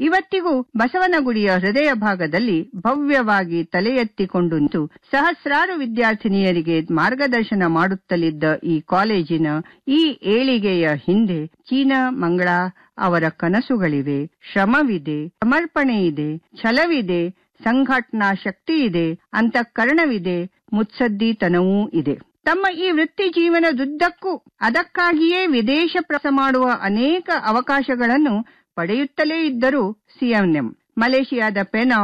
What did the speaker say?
ಇವತ್ತಿಗೂ ಬಸವನಗುಡಿಯ ಹೃದಯ ಭಾಗದಲ್ಲಿ ಭವ್ಯವಾಗಿ ತಲೆ ಎತ್ತಿಕೊಂಡು ನಿಂತು ಸಹಸ್ರಾರು ವಿದ್ಯಾರ್ಥಿನಿಯರಿಗೆ ಮಾರ್ಗದರ್ಶನ ಮಾಡುತ್ತಲಿದ್ದ ಈ ಕಾಲೇಜಿನ ಈ ಏಳಿಗೆಯ ಹಿಂದೆ ಚೀನಾ ಮಂಗಳ ಅವರ ಕನಸುಗಳಿವೆ ಶ್ರಮವಿದೆ ಸಮರ್ಪಣೆ ಇದೆ ಛಲವಿದೆ ಸಂಘಟನಾ ಶಕ್ತಿ ಇದೆ ಅಂತಃಕರಣವಿದೆ ಮುತ್ಸದ್ದಿತನವೂ ಇದೆ ತಮ್ಮ ಈ ವೃತ್ತಿ ಜೀವನದುದ್ದಕ್ಕೂ ಅದಕ್ಕಾಗಿಯೇ ವಿದೇಶ ಪ್ರವಾಸ ಮಾಡುವ ಅನೇಕ ಅವಕಾಶಗಳನ್ನು ಪಡೆಯುತ್ತಲೇ ಇದ್ದರು ಸಿಎಂಎಂ ಮಲೇಷಿಯಾದ ಪೆನಾ